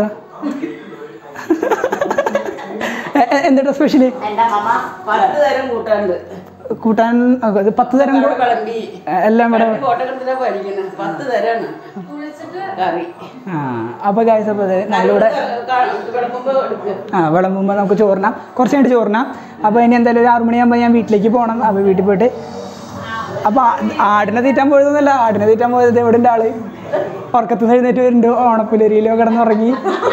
എന്തിട്ടാ സ്പെഷ്യല് എന്റെ അമ്മ പത്ത് തരം കൂട്ടാണ്ട് കൂട്ടാൻ ഒക്കെ ഇത് പത്ത് തരം കൂ- വിളമ്പി എല്ലാം ഇവിടെ കോട്ടക്കടത്തിലെ പഠിക്കുന്നത് പത്ത് തരാണ് കറി ആ അപ്പോൾ ഗായ്സ് അപ്പോൾ ഇത് നമ്മളിവിടെ വിളമ്പുമ്പോ എടുക്കുക ആ വിളമ്പുമ്പോൾ നമുക്ക് ചോറിനാം കുറച്ച് കഴിഞ്ഞിട്ട് ചോറിനാം അപ്പോൾ ഇനി എന്തായാലും ഒരു ആറ് മണിയാകുമ്പോൾ ഞാൻ വീട്ടിലേക്ക് പോകണം അപ്പോൾ വീട്ടിൽ പോയിട്ട് അപ്പോൾ ആടിനെ തീറ്റാൻ പോയതൊന്നുമല്ല ആടിനെ തീറ്റാൻ പോയത് എവിടെ ഉണ്ട് ആള് ഉറക്കത്തുനിന്ന് എഴുന്നേറ്റ് വരുന്നുണ്ട് ഓണപ്പുലരിയിലോ കിടന്നുറങ്ങി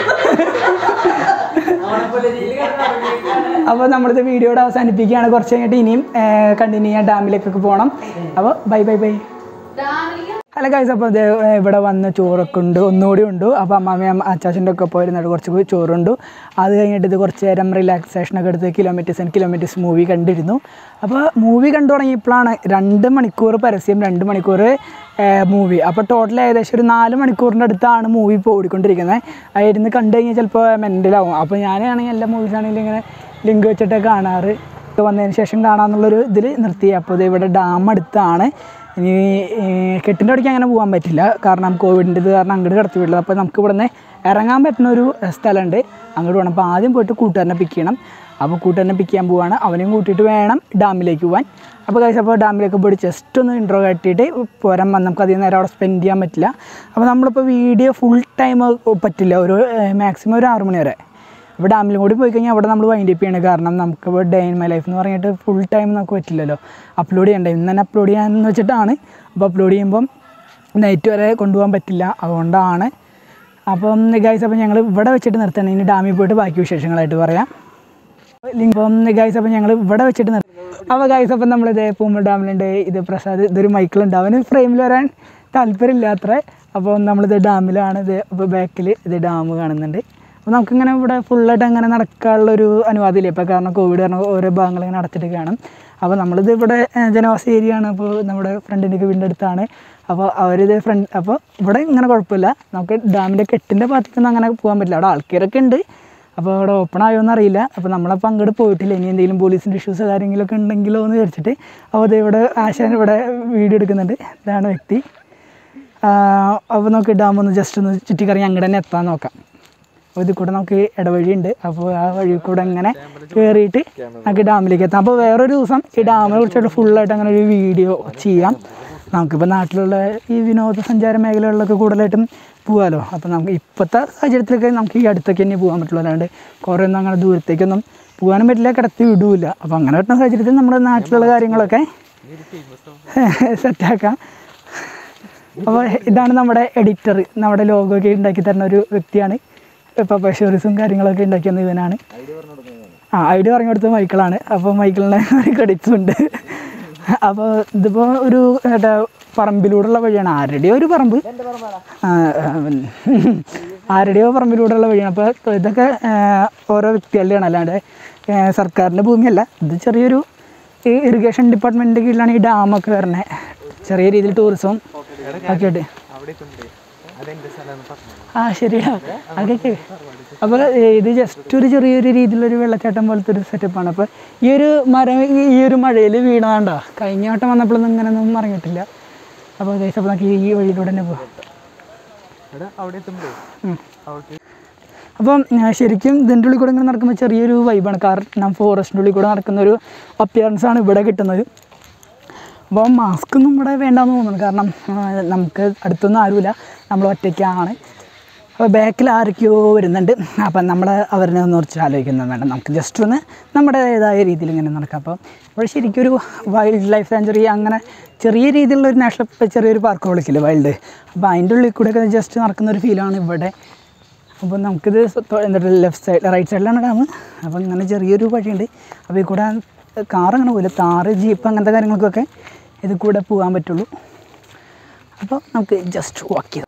അപ്പോൾ നമ്മളിത് വീഡിയോയുടെ അവസാനിപ്പിക്കുകയാണ് കുറച്ച് കഴിഞ്ഞിട്ട് ഇനിയും കണ്ടിന്യൂ ചെയ്യാൻ ഡാമിലേക്കൊക്കെ പോകണം അപ്പോൾ bye bye bye hello guys അപ്പോൾ ഇത് ഇവിടെ വന്ന് ചോറൊക്കെ ഉണ്ട് ഒന്നുകൂടി ഉണ്ട് അപ്പോൾ അമ്മാമ്മയും അച്ചാച്ചൻ്റെ ഒക്കെ പോയിരുന്നിട്ട് കുറച്ച് ചോറുണ്ട് അത് കഴിഞ്ഞിട്ട് ഇത് കുറച്ച് നേരം റിലാക്സേഷനൊക്കെ എടുത്ത് കിലോമീറ്റേഴ്സ് ആൻഡ് കിലോമീറ്റേഴ്സ് മൂവി കണ്ടിരുന്നു അപ്പോൾ മൂവി കണ്ടു തുടങ്ങിയപ്പോഴാണ് രണ്ട് മണിക്കൂർ പരസ്യം രണ്ട് മണിക്കൂർ മൂവി അപ്പോൾ ടോട്ടൽ ഏകദേശം ഒരു നാല് മണിക്കൂറിൻ്റെ അടുത്താണ് മൂവി ഇപ്പോൾ ഓടിക്കൊണ്ടിരിക്കുന്നത് അതിരുന്ന് കണ്ടു കഴിഞ്ഞാൽ ചിലപ്പോൾ മെൻ്റലാവും അപ്പോൾ ഞാനാണെങ്കിൽ എല്ലാ മൂവീസ് ആണെങ്കിലും ഇങ്ങനെ ലിങ്ക് വെച്ചിട്ട് കാണാറ് വന്നതിന് ശേഷം കാണാമെന്നുള്ളൊരു ഇതിൽ നിർത്തി അപ്പോൾ ഇത് ഇവിടെ ഡാം അടുത്താണ് ഇനി ഏഹ്, കെട്ടിൻ്റെ അവിടേക്ക് അങ്ങനെ പോകാൻ പറ്റില്ല കാരണം കോവിഡിൻ്റെ ഇത് കാരണം അങ്ങോട്ട് കടത്തി വിടില്ല അപ്പോൾ നമുക്ക് ഇവിടെ നിന്ന് ഇറങ്ങാൻ പറ്റുന്ന ഒരു സ്ഥലമുണ്ട് അങ്ങോട്ട് പോകണം അപ്പോൾ ആദ്യം പോയിട്ട് കൂട്ടുകാരനെ പിക്ക് ചെയ്യണം അപ്പോൾ കൂട്ടുകാരനെ പിക്ക് ചെയ്യാൻ പോവാണ് അവനെയും കൂട്ടിയിട്ട് വേണം ഡാമിലേക്ക് പോകാൻ അപ്പോൾ കഴിച്ച് അപ്പോൾ ഡാമിലേക്ക് പോയി ജസ്റ്റ് ഒന്ന് ഇൻട്രോ കാട്ടിയിട്ട് പോരാൻ വന്ന് നമുക്ക് അധികം നേരം അവിടെ സ്പെൻഡ് ചെയ്യാൻ പറ്റില്ല അപ്പോൾ നമ്മളിപ്പോൾ വീഡിയോ ഫുൾ ടൈം പറ്റില്ല ഒരു മാക്സിമം ഒരു ആറ് മണി വരെ അപ്പോൾ ഡാമിലും കൂടി പോയി കഴിഞ്ഞാൽ അവിടെ നമ്മൾ വൈൻഡ് അപ്പ് ചെയ്യണം കാരണം നമുക്ക് ഇപ്പോൾ ഡേ ഇൻ മൈ ലൈഫ് എന്ന് പറഞ്ഞിട്ട് ഫുൾ ടൈം നമുക്ക് പറ്റില്ലല്ലോ അപ്ലോഡ് ചെയ്യണ്ടേ ഇന്ന് തന്നെ അപ്ലോഡ് ചെയ്യാമെന്ന് വെച്ചിട്ടാണ് അപ്പോൾ അപ്ലോഡ് ചെയ്യുമ്പം നൈറ്റ് വരെ കൊണ്ടുപോകാൻ പറ്റില്ല അതുകൊണ്ടാണ് അപ്പം ഗൈസ് അപ്പോൾ ഞങ്ങൾ ഇവിടെ വെച്ചിട്ട് നിർത്തണം ഇനി ഡാമിൽ പോയിട്ട് ബാക്കി വിശേഷങ്ങളായിട്ട് പറയാം അപ്പം ഗൈസ് അപ്പം ഞങ്ങൾ ഇവിടെ വെച്ചിട്ട് നിർത്തി അപ്പോൾ ഗൈസ് അപ്പം നമ്മളിത് പൂമ്പ ഡാമിലുണ്ട് ഇത് പ്രസാദ് ഇതൊരു മൈക്കിളുണ്ട് അവന് ഫ്രെയിമിൽ വരാൻ താല്പര്യമില്ല അത്ര അപ്പോൾ നമ്മളിത് ഡാമിലാണ് ഇത് ഇപ്പോൾ ബാക്കിൽ ഇത് ഡാം കാണുന്നുണ്ട് അപ്പോൾ നമുക്കിങ്ങനെ ഇവിടെ ഫുള്ളായിട്ട് അങ്ങനെ നടക്കാനുള്ളൊരു അനുവാദമില്ല ഇപ്പോൾ കാരണം കോവിഡ് കാരണം ഓരോ ഭാഗങ്ങൾ ഇങ്ങനെ അടച്ചിട്ട് കാണും അപ്പോൾ നമ്മളിത് ഇവിടെ ഏഹ്, ജനവാസ ഏരിയ ആണ് അപ്പോൾ നമ്മുടെ ഫ്രണ്ടിൻ്റെ ഒക്കെ വീടിൻ്റെ അടുത്താണ് അപ്പോൾ അവരിത് ഫ്രണ്ട് അപ്പോൾ ഇവിടെ ഇങ്ങനെ കുഴപ്പമില്ല നമുക്ക് ഡാമിൻ്റെ കെട്ടിൻ്റെ ഭാഗത്തേക്കൊന്നും അങ്ങനെ പോകാൻ പറ്റില്ല അവിടെ ആൾക്കാരൊക്കെ ഉണ്ട് അപ്പോൾ അവിടെ ഓപ്പൺ ആയോ എന്നറിയില്ല അപ്പോൾ നമ്മളപ്പോൾ അങ്ങോട്ട് പോയിട്ടില്ല ഇനി എന്തെങ്കിലും പോലീസിൻ്റെ ഇഷ്യൂസ് കാര്യങ്ങളൊക്കെ ഉണ്ടെങ്കിലോ എന്ന് വിചാരിച്ചിട്ട് അപ്പോൾ ഇത് ഇവിടെ ആശാൻ ഇവിടെ വീഡിയോ എടുക്കുന്നുണ്ട് ഇതാണ് വ്യക്തി അപ്പോൾ നമുക്ക് ഡാം ഒന്ന് ജസ്റ്റ് ഒന്ന് ചുറ്റിക്കറങ്ങി അങ്ങോട്ട് തന്നെ എത്താൻ നോക്കാം അപ്പോൾ ഇതിൽ കൂടെ നമുക്ക് ഇടവഴിയുണ്ട് അപ്പോൾ ആ വഴി കൂടെ ഇങ്ങനെ കയറിയിട്ട് നമുക്ക് ഡാമിലേക്ക് എത്താം അപ്പോൾ വേറൊരു ദിവസം ഈ ഡാമിനെ കുറിച്ചിട്ട് ഫുള്ളായിട്ട് അങ്ങനെ ഒരു വീഡിയോ ചെയ്യാം നമുക്കിപ്പോൾ നാട്ടിലുള്ള ഈ വിനോദസഞ്ചാര മേഖലകളിലൊക്കെ കൂടുതലായിട്ടും പോകാമല്ലോ അപ്പോൾ നമുക്ക് ഇപ്പോഴത്തെ സാഹചര്യത്തിലൊക്കെ നമുക്ക് ഈ അടുത്തൊക്കെ തന്നെ പോകാൻ പറ്റുള്ളൂ അല്ലാണ്ട് കുറേ ഒന്നും അങ്ങനെ ദൂരത്തേക്കൊന്നും പോകാനും പറ്റില്ല കിടത്തി വിടൂല അപ്പോൾ അങ്ങനെ പറ്റുന്ന സാഹചര്യത്തിൽ നമ്മുടെ നാട്ടിലുള്ള കാര്യങ്ങളൊക്കെ സെറ്റാക്കാം അപ്പോൾ ഇതാണ് നമ്മുടെ എഡിറ്റർ നമ്മുടെ ലോഗോ ഒക്കെ ഉണ്ടാക്കി തരുന്ന ഒരു വ്യക്തിയാണ് ഇപ്പോൾ പശോറിസും കാര്യങ്ങളൊക്കെ ഉണ്ടാക്കി തന്ന ഇവനാണ് ആ ഐഡിയ പറഞ്ഞു കൊടുത്തത് മൈക്കിളാണ് അപ്പോൾ മൈക്കിളിനെ ക്രെഡിറ്റ്സും ഉണ്ട് അപ്പോൾ ഇതിപ്പോൾ ഒരു ഏട്ടാ പറമ്പിലൂടെയുള്ള വഴിയാണ് ആരുടെയോ ഒരു പറമ്പ് ആ, അവൻ ആരുടെയോ പറമ്പിലൂടെയുള്ള വഴിയാണ് അപ്പോൾ ഇതൊക്കെ ആ, ഓരോ വ്യക്തികളുടെയാണ് അല്ലാണ്ട് ആ, സർക്കാരിൻ്റെ ഭൂമിയല്ല ഇത് ചെറിയൊരു ഈ ഇറിഗേഷൻ ഡിപ്പാർട്ട്മെൻറ്റിൻ്റെ കീഴിലാണ് ഈ ഡാമൊക്കെ വരുന്നത് ചെറിയ രീതിയിൽ ടൂറിസവും ഒക്കെ ആയിട്ട് ആ ശരിയാ അതൊക്കെ അപ്പോൾ ഇത് ജസ്റ്റ് ഒരു ചെറിയൊരു രീതിയിലൊരു വെള്ളച്ചാട്ടം പോലത്തെ ഒരു സെറ്റപ്പാണ് അപ്പോൾ ഈ ഒരു മരം ഈ- ഈ ഒരു മഴയിൽ വീണതാണ്ടോ കഴിഞ്ഞ വട്ടം വന്നപ്പോഴൊന്നും ഇങ്ങനെയൊന്നും ഇറങ്ങിയിട്ടില്ല അപ്പോൾ ഗൈസ് അപ്പോൾ നമുക്ക് ഈ വഴിയിലൂടെ തന്നെ പോകാം അവിടെ എത്തുമ്പോഴേ ഉം. അപ്പം ആ, ശരിക്കും ഇതിൻ്റെ ഉള്ളിൽ കൂടെ ഇങ്ങനെ നടക്കുമ്പോൾ ചെറിയൊരു വൈബാണ് കാരണം ഫോറസ്റ്റിൻ്റെ ഉള്ളിൽ കൂടെ നടക്കുന്ന ഒരു അപ്പിയറൻസ് ആണ് ഇവിടെ കിട്ടുന്നത് അപ്പോൾ മാസ്ക് ഒന്നും ഇവിടെ വേണ്ടാന്ന് തോന്നുന്നു കാരണം ആ, നമുക്ക് അടുത്തൊന്നും ആരുമില്ല നമ്മൾ ഒറ്റയ്ക്കാണ് അപ്പോൾ ബാക്കിൽ ആരൊക്കെയോ വരുന്നുണ്ട് അപ്പം നമ്മൾ അവരിനെ ഒന്ന് കുറിച്ച് ആലോചിക്കുന്നത് വേണ്ട നമുക്ക് ജസ്റ്റ് ഒന്ന് നമ്മുടേതായ രീതിയിൽ ഇങ്ങനെ നടക്കാം അപ്പോൾ ഇവിടെ ശരിക്കും ഒരു വൈൽഡ് ലൈഫ് സാഞ്ചുറി അങ്ങനെ ചെറിയ രീതിയിലുള്ള ഒരു നാഷണൽ ചെറിയൊരു പാർക്ക് വിളിക്കില്ലേ വൈൽഡ് അപ്പോൾ അതിൻ്റെ ഉള്ളിൽ കൂടെയൊക്കെ ജസ്റ്റ് നടക്കുന്ന ഒരു ഫീലാണ് ഇവിടെ അപ്പോൾ നമുക്കിത് എന്നിട്ട് ലെഫ്റ്റ് സൈഡ് റൈറ്റ് സൈഡിലാണ് ഡാം അപ്പോൾ ഇങ്ങനെ ചെറിയൊരു വഴിയുണ്ട് അപ്പോൾ ഈ കൂടെ കാർ അങ്ങനെ പോകില്ല താറ് ജീപ്പ് അങ്ങനത്തെ കാര്യങ്ങൾക്കൊക്കെ ഇത് കൂടെ പോകാൻ പറ്റുള്ളൂ അപ്പോൾ നമുക്ക് ജസ്റ്റ് വാക്ക് ചെയ്താൽ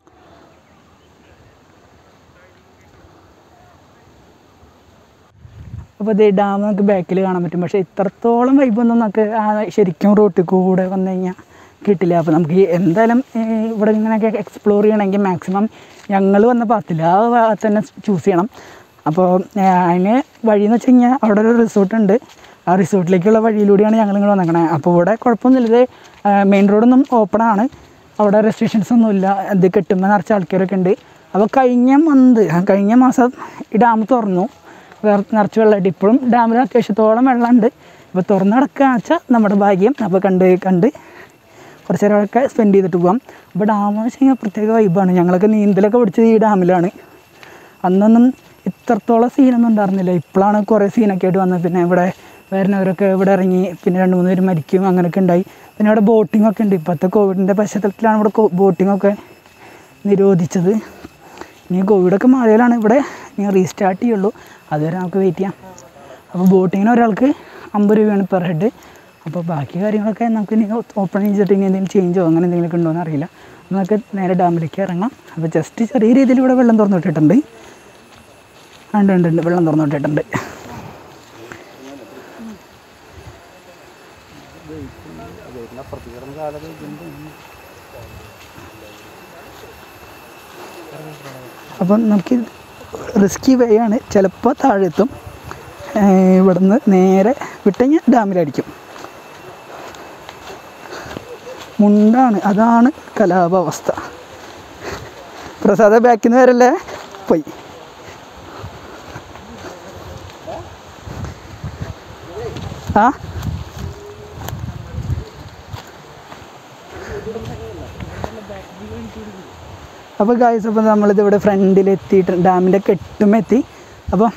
അപ്പോൾ ഇതേ ഡാം നമുക്ക് ബാക്കിൽ കാണാൻ പറ്റും പക്ഷേ ഇത്രത്തോളം വൈബൊന്നും നമുക്ക് ആ ശരിക്കും റോട്ടിൽ കൂടെ വന്നു കഴിഞ്ഞാൽ കിട്ടില്ല അപ്പോൾ നമുക്ക് ഈ എന്തായാലും ഈ ഇവിടെ ഇങ്ങനെയൊക്കെ എക്സ്പ്ലോർ ചെയ്യണമെങ്കിൽ മാക്സിമം ഞങ്ങൾ വന്ന പാത്തില്ല ആ ഭാഗത്ത് തന്നെ ചൂസ് ചെയ്യണം അപ്പോൾ അതിന് വഴിയെന്ന് വെച്ച് കഴിഞ്ഞാൽ അവിടെ ഒരു റിസോർട്ട് ഉണ്ട് ആ റിസോർട്ടിലേക്കുള്ള വഴിയിലൂടെയാണ് ഞങ്ങൾ ഇങ്ങനെ വന്നേക്കണത് അപ്പോൾ ഇവിടെ കുഴപ്പമൊന്നുമില്ല ഇത് മെയിൻ റോഡൊന്നും ഓപ്പൺ ആണ് അവിടെ റെസ്ട്രിക്ഷൻസ് ഒന്നുമില്ല ഇത് കെട്ടുമ്പോൾ നിറച്ച ആൾക്കാരൊക്കെ ഉണ്ട് അപ്പോൾ കഴിഞ്ഞ മന്ത് കഴിഞ്ഞ മാസം ഈ ഡാം തുറന്നു വേറെ നിറച്ച് വെള്ളമായിട്ട് ഇപ്പോഴും ഡാമിൽ അത്യാവശ്യത്തോളം വെള്ളമുണ്ട് ഇപ്പോൾ തുറന്ന് കിടക്കുകയെന്ന് വെച്ചാൽ നമ്മുടെ ഭാഗ്യം അപ്പോൾ കണ്ട് കണ്ട് കുറച്ച് നേരമൊക്കെ സ്പെൻഡ് ചെയ്തിട്ട് പോകാം അപ്പോൾ ഡാം എന്ന് വെച്ച് കഴിഞ്ഞാൽ പ്രത്യേക വൈബാണ് ഞങ്ങളൊക്കെ നീന്തലൊക്കെ പഠിച്ചത് ഈ ഡാമിലാണ് അന്നൊന്നും ഇത്രത്തോളം സീനൊന്നും ഉണ്ടായിരുന്നില്ല ഇപ്പോഴാണ് കുറേ സീനൊക്കെ ആയിട്ട് വന്നത് പിന്നെ ഇവിടെ വരുന്നവരൊക്കെ ഇവിടെ ഇറങ്ങി പിന്നെ രണ്ട് മൂന്ന് പേര് മരിക്കും അങ്ങനെയൊക്കെ ഉണ്ടായി പിന്നെ ഇവിടെ ബോട്ടിംഗ് ഒക്കെ ഉണ്ട് ഇപ്പോഴത്തെ കോവിഡിൻ്റെ പശ്ചാത്തലത്തിലാണ് ഇവിടെ ബോട്ടിംഗ് ഒക്കെ നിരോധിച്ചത് ഇനി കോവിഡൊക്കെ മാറിയാലാണ് ഇവിടെ ഇനി റീസ്റ്റാർട്ട് ചെയ്യുള്ളൂ അതുവരെ നമുക്ക് വെയിറ്റ് ചെയ്യാം അപ്പോൾ ബോട്ടിങ്ങിന് ഒരാൾക്ക് അമ്പത് രൂപയാണ് പെർ ഹെഡ് അപ്പോൾ ബാക്കി കാര്യങ്ങളൊക്കെ നമുക്ക് ഇനി ഓപ്പൺ ചെയ്തിട്ട് ഇനി എന്തെങ്കിലും ചേഞ്ചോ അങ്ങനെ എന്തെങ്കിലുമൊക്കെ ഉണ്ടോ എന്ന് അറിയില്ല അപ്പോൾ നമുക്ക് നേരെ ഡാമിലേക്ക് ഇറങ്ങാം അപ്പോൾ ജസ്റ്റ് ചെറിയ രീതിയിൽ ഇവിടെ വെള്ളം തുറന്നു വിട്ടിട്ടുണ്ട് ഉണ്ട് ഉണ്ട് ഉണ്ട് വെള്ളം തുറന്നു വിട്ടിട്ടുണ്ട് അപ്പം നമുക്ക് റിസ്കി വേ ആണ് ചിലപ്പോൾ താഴെത്തും ഇവിടുന്ന് നേരെ വിട്ടുകഴിഞ്ഞാൽ ഡാമിലടിക്കും മുണ്ടാണ് അതാണ് കലാപാവസ്ഥ പ്രസാദ ബാക്കിൽ നിന്ന് വരല്ലേ പോയി ആ അപ്പോൾ ഗായ്സ് അപ്പോൾ നമ്മളിത് ഇവിടെ ഫ്രണ്ടിൽ എത്തിയിട്ട് ഡാമിൻ്റെ കെട്ടുമെത്തി അപ്പോൾ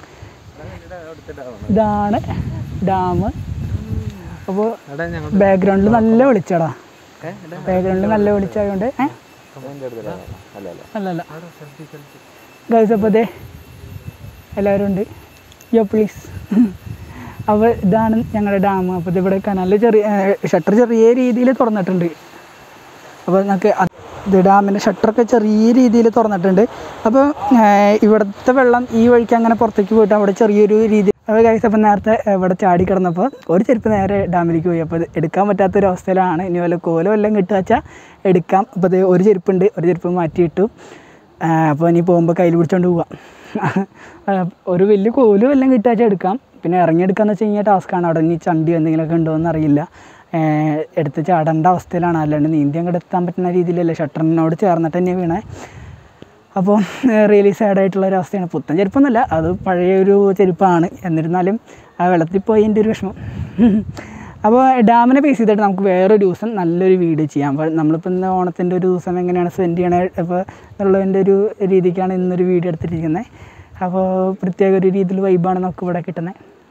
ഇതാണ് ഡാം അപ്പോൾ എടാ ഞങ്ങൾ ബാക്ക്ഗ്രൗണ്ടിൽ നല്ല വെളിച്ചടാ ബാക്ക്ഗ്രൗണ്ടിൽ നല്ല വെളിച്ചമായതുകൊണ്ട് ഏ അല്ലല്ല ഗൈസ് അപ്പോൾ അതെ എല്ലാവരും ഉണ്ട് യോ പ്ലീസ് അപ്പോൾ ഇതാണ് ഞങ്ങളുടെ ഡാം അപ്പോൾ ഇതിവിടെ കനാലിൽ ചെറിയ ഷട്ടർ ചെറിയ രീതിയിൽ തുറന്നിട്ടുണ്ട് അപ്പോൾ നമുക്ക് അത് ഇത് ഡാമിൻ്റെ ഷട്ടറൊക്കെ ചെറിയ രീതിയിൽ തുറന്നിട്ടുണ്ട് അപ്പോൾ ഇവിടുത്തെ വെള്ളം ഈ വഴിക്ക് അങ്ങനെ പുറത്തേക്ക് പോയിട്ട് അവിടെ ചെറിയൊരു രീതി അപ്പോൾ കഴിച്ച് അപ്പോൾ നേരത്തെ ഇവിടെ ചാടി കിടന്നപ്പോൾ ഒരു ചെരുപ്പ് നേരെ ഡാമിലേക്ക് പോയി അപ്പോൾ ഇത് എടുക്കാൻ പറ്റാത്തൊരു അവസ്ഥയിലാണ് ഇനി വല്ല കോലോ എല്ലാം കിട്ടുക വെച്ചാൽ എടുക്കാം അപ്പോൾ ഇത് ഒരു ചെരുപ്പുണ്ട് ഒരു ചെരുപ്പ് മാറ്റിയിട്ടു അപ്പോൾ ഇനി പോകുമ്പോൾ കയ്യിൽ പിടിച്ചോണ്ട് പോവാം ഒരു വലിയ കോലും എല്ലാം കിട്ടുക വെച്ചാൽ എടുക്കാം പിന്നെ ഇറങ്ങിയെടുക്കാന്ന് വെച്ച് കഴിഞ്ഞാൽ ടാസ്ക്കാണ് അവിടെ ഇനി ചണ്ടി എന്തെങ്കിലുമൊക്കെ ഉണ്ടോ എന്ന് അറിയില്ല ഏഹ് എടുത്ത് ചാടേണ്ട അവസ്ഥയിലാണ് അല്ലാണ്ട് നീന്തി അങ്ങോട്ട് എത്താൻ പറ്റുന്ന രീതിയിലല്ല ഷട്ടറിനോട് ചേർന്നിട്ട് തന്നെ വീണേ അപ്പോൾ റിയലി സാഡായിട്ടുള്ള ഒരു അവസ്ഥയാണ് പുത്തൻ ചെരുപ്പൊന്നുമല്ല അത് പഴയൊരു ചെരുപ്പാണ് എന്നിരുന്നാലും ആ വെള്ളത്തിൽ പോയി എൻ്റെ ഒരു വിഷമം അപ്പോൾ ഡാമിനെ ബേസ് ചെയ്തിട്ട് നമുക്ക് വേറൊരു ദിവസം നല്ലൊരു വീഡിയോ ചെയ്യാം അപ്പോൾ നമ്മളിപ്പോൾ ഇന്ന് ഓണത്തിൻ്റെ ഒരു ദിവസം എങ്ങനെയാണ് സ്പെൻഡ് ചെയ്യണത് അപ്പോൾ എന്നുള്ളതിൻ്റെ ഒരു രീതിക്കാണ് ഇന്നൊരു വീഡിയോ എടുത്തിരിക്കുന്നത് അപ്പോൾ പ്രത്യേക ഒരു രീതിയിൽ വൈബാണ് നമുക്ക് ഇവിടെ കിട്ടുന്നത്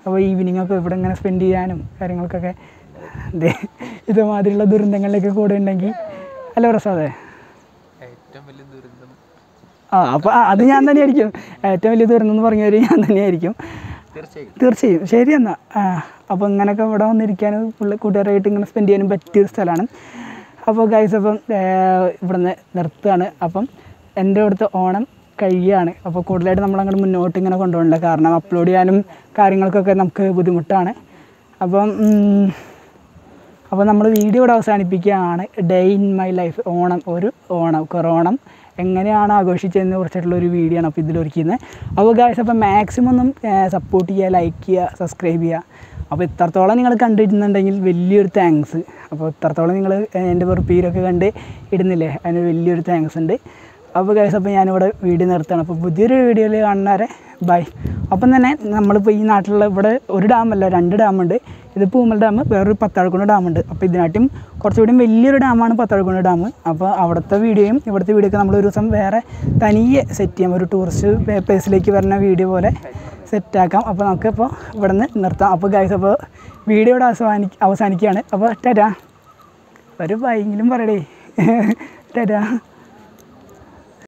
അപ്പോൾ ഈവനിങ് ഒക്കെ ഇവിടെ ഇങ്ങനെ സ്പെൻഡ് ചെയ്യാനും കാര്യങ്ങൾക്കൊക്കെ ദേ ഇതുമാതിരിയുള്ള ദുരന്തങ്ങളിലൊക്കെ കൂടെ ഉണ്ടെങ്കിൽ അല്ല പ്രസാദേ ഏറ്റവും വലിയ ദുരന്തം ആ അപ്പോൾ അത് ഞാൻ തന്നെയായിരിക്കും ഏറ്റവും വലിയ ദുരന്തം എന്ന് പറഞ്ഞവർ ഞാൻ തന്നെയായിരിക്കും തീർച്ചയായും തീർച്ചയായും ശരി എന്നാൽ അപ്പോൾ ഇങ്ങനെയൊക്കെ ഇവിടെ വന്നിരിക്കാനും പുള്ളി കൂട്ടുകാരായിട്ട് ഇങ്ങനെ സ്പെൻഡ് ചെയ്യാനും പറ്റിയൊരു സ്ഥലമാണ് അപ്പോൾ ഗൈസ് അപ്പം ഇവിടുന്ന് നിർത്തുകയാണ് അപ്പം എൻ്റെ ഇവിടുത്തെ ഓണം കഴിയുകയാണ് അപ്പോൾ കൂടുതലായിട്ട് നമ്മളങ്ങോട്ട് മുന്നോട്ട് ഇങ്ങനെ കൊണ്ടുപോകണില്ല കാരണം അപ്ലോഡ് ചെയ്യാനും കാര്യങ്ങൾക്കൊക്കെ നമുക്ക് ബുദ്ധിമുട്ടാണ് അപ്പം ഉം, അപ്പോൾ നമ്മൾ വീഡിയോ ഇവിടെ അവസാനിപ്പിക്കുകയാണ് day in my life Onam ഒരു ഓണം കൊറോണം എങ്ങനെയാണ് ആഘോഷിച്ചതിനെ കുറിച്ചിട്ടുള്ള ഒരു വീഡിയോ ആണ് അപ്പോൾ ഇതിലൊരുക്കുന്നത് അപ്പോൾ ഗായ്സ് അപ്പോൾ മാക്സിമം ഒന്നും സപ്പോർട്ട് ചെയ്യുക ലൈക്ക് ചെയ്യുക സബ്സ്ക്രൈബ് ചെയ്യുക അപ്പോൾ ഇത്രത്തോളം നിങ്ങൾ കണ്ടിരുന്നുണ്ടെങ്കിൽ വലിയൊരു താങ്ക്സ് അപ്പോൾ ഇത്രത്തോളം നിങ്ങൾ എൻ്റെ പേരൊക്കെ കണ്ട് ഇടുന്നില്ലേ അതിന് വലിയൊരു താങ്ക്സ് ഉണ്ട് അപ്പോൾ ഗൈസ് അപ്പോൾ ഞാനിവിടെ വീഡിയോ നിർത്തണം അപ്പോൾ പുതിയൊരു വീഡിയോയിൽ കാണുന്നവരെ ബൈ അപ്പം തന്നെ നമ്മളിപ്പോൾ ഈ നാട്ടിലുള്ള ഇവിടെ ഒരു ഡാമല്ല രണ്ട് ഡാമുണ്ട് ഇത് പൂമൽ ഡാം വേറൊരു പത്താഴക്കുണ്ട് ഡാമുണ്ട് അപ്പോൾ ഇതിനാട്ടും കുറച്ചുകൂടി വലിയൊരു ഡാമാണ് പത്താഴക്കുണ്ട് ഡാം അപ്പോൾ അവിടുത്തെ വീഡിയോയും ഇവിടുത്തെ വീഡിയോ ഒക്കെ നമ്മൾ ഒരു ദിവസം വേറെ തനിയെ സെറ്റ് ചെയ്യാം ഒരു ടൂറിസ്റ്റ് പ്ലേസിലേക്ക് വരുന്ന വീഡിയോ പോലെ സെറ്റാക്കാം അപ്പോൾ നമുക്കിപ്പോൾ ഇവിടെ നിന്ന് നിർത്താം അപ്പോൾ ഗൈസ് അപ്പോൾ വീഡിയോ ഇവിടെ അവസാനി അവസാനിക്കുകയാണ് അപ്പോൾ ടാറ്റാ ഒരു ബൈങ്കിലും പറയടേ ടാറ്റാ